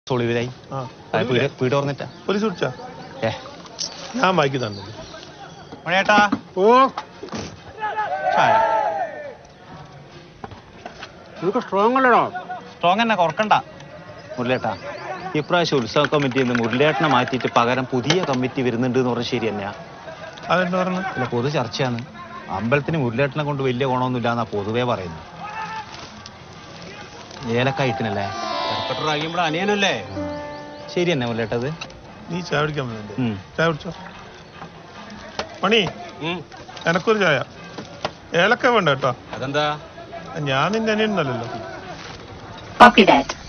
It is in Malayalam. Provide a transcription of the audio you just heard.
ഒളിവിലായി ആ വീട് തുറന്നിട്ടാ പോലീസ് വിളിച്ചാ ഏ ഞാൻ വായിക്കി തന്നില്ല മണിയേട്ടാ ഓ ചായ നിനക്ക് സ്ട്രോങ് അല്ലടോ സ്ട്രോങ് തന്നെ കുറക്കണ്ട മുരളിയേട്ടാ ഇപ്രാവശ്യം ഉത്സവ കമ്മിറ്റിയിൽ നിന്ന് മുരളിയേട്ടനെ മാറ്റിയിട്ട് പകരം പുതിയ കമ്മിറ്റി വരുന്നുണ്ട് എന്ന് പറഞ്ഞാൽ ശരി തന്നെയാ അതെന്താ പറഞ്ഞു അല്ല പൊതു ചർച്ചയാണ് അമ്പലത്തിന് മുരളിയേട്ടനെ കൊണ്ട് വലിയ ഗുണമൊന്നുമില്ല എന്നാ പൊതുവേ പറയുന്നത് ഏലക്കായിട്ടിനല്ലേ അറിയുമ്പോൾ അനിയനല്ലേ ശരി തന്നെ മുരളിയേട്ടത് നീ ചായ കുടിക്കാൻ വന്നില്ലേ ഉം. ചായ കുടിച്ചോ മണി എനക്കൊരു ചായ ഏലക്ക വേണ്ട കേട്ടോ അതെന്താ ഞാൻ നിന്റെ അനിയനല്ലോ Copy that.